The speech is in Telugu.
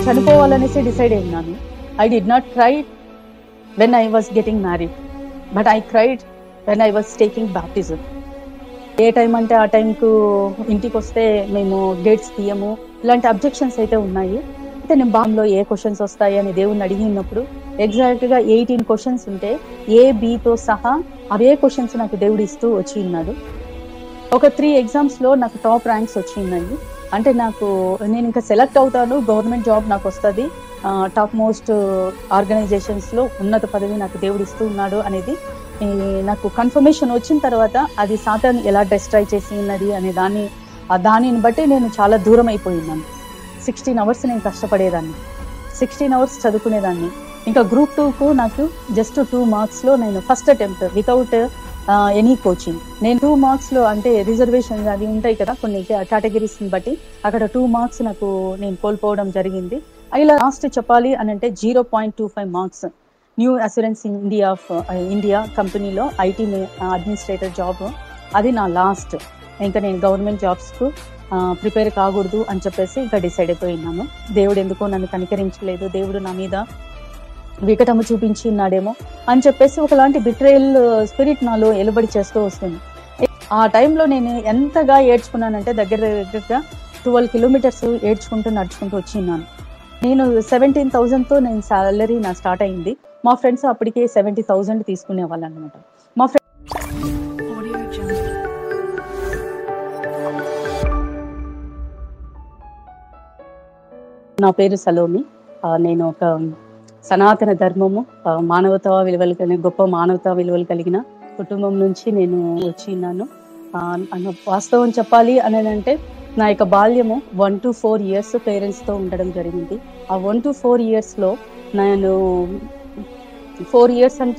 చనిపోవాలనేసి డిసైడ్ అయినాను I did not cry when I was getting married but I cried when I was taking baptism ఏ టైం అంటే ఆ టైంకు ఇంటికి వస్తే మేము గేట్స్ తీయము ఇలాంటి అబ్జెక్షన్స్ అయితే ఉన్నాయి అయితే నేను బాంలో ఏ క్వశ్చన్స్ వస్తాయి అని దేవుణ్ణి అడిగినప్పుడు ఎగ్జాక్ట్ గా ఎయిటీన్ క్వశ్చన్స్ ఉంటే ఏ బితో సహా అవే క్వశ్చన్స్ నాకు దేవుడు ఇస్తూ వచ్చి ఉన్నాడు ఒక త్రీ ఎగ్జామ్స్ లో నాకు టాప్ ర్యాంక్స్ వచ్చిందండి అంటే నాకు నేను ఇంకా సెలెక్ట్ అవుతాను గవర్నమెంట్ జాబ్ నాకు వస్తుంది టాప్ మోస్ట్ ఆర్గనైజేషన్స్ లో ఉన్నత పదవి నాకు దేవుడు ఇస్తూ ఉన్నాడు అనేది ఈ నాకు కన్ఫర్మేషన్ వచ్చిన తర్వాత అది సాతాన్ ఎలా డిస్ట్రాయ్ చేసి ఉన్నది అనే దాన్ని ఆ దానిని బట్టి నేను చాలా దూరం అయిపోయినాను సిక్స్టీన్ అవర్స్ నేను కష్టపడేదాన్ని సిక్స్టీన్ అవర్స్ చదువుకునేదాన్ని ఇంకా గ్రూప్ టూకు నాకు జస్ట్ టూ మార్క్స్లో నేను first attempt without any coaching నేను టూ మార్క్స్లో అంటే రిజర్వేషన్ అది ఉంటాయి కదా కొన్ని కేటగిరీస్ని బట్టి అక్కడ టూ మార్క్స్ నాకు నేను కోల్పోవడం జరిగింది ఇలా లాస్ట్ చెప్పాలి అని అంటే zero point two five marks new assurance India of India కంపెనీలో ఐటీ అడ్మినిస్ట్రేటర్ జాబ్ అది నా లాస్ట్ ఇంకా నేను గవర్నమెంట్ జాబ్స్కు ప్రిపేర్ కాకూడదు అని చెప్పేసి ఇంకా డిసైడ్ అయిపోయినాను దేవుడు ఎందుకో నన్ను కనికరించలేదు దేవుడు నా మీద వికటము చూపించి ఉన్నాడేమో అని చెప్పేసి ఒకలాంటి బిట్రేయల్ స్పిరిట్ నాలో ఎలుబడి చేస్తూ వస్తుంది ఆ టైంలో నేను ఎంతగా ఏడ్చుకున్నానంటే దగ్గర దగ్గరగా ట్వెల్వ్ కిలోమీటర్స్ ఏడ్చుకుంటూ నడుచుకుంటూ వచ్చిన్నాను నేను సెవెంటీన్ థౌజండ్తో నేను సాలరీ నా స్టార్ట్ అయింది మా ఫ్రెండ్స్ అప్పటికే సెవెంటీ థౌజండ్ తీసుకునే వాళ్ళు అనమాట మా ఫ్రెండ్ Audio Jungle. నా పేరు సలోమి ఆ, నేను ఒక సనాతన ధర్మము ఆ, మానవతా విలువలు కలిగిన గొప్ప మానవతా విలువలు కలిగిన కుటుంబం నుంచి నేను వచ్చిన్నాను ఆ, అన్న- వాస్తవం చెప్పాలి అని అంటే నా యొక్క బాల్యము వన్ టు ఫోర్ ఇయర్స్ పేరెంట్స్తో ఉండడం జరిగింది ఆ వన్ టు ఫోర్ ఇయర్స్లో నేను ఫోర్ ఇయర్స్ అంటే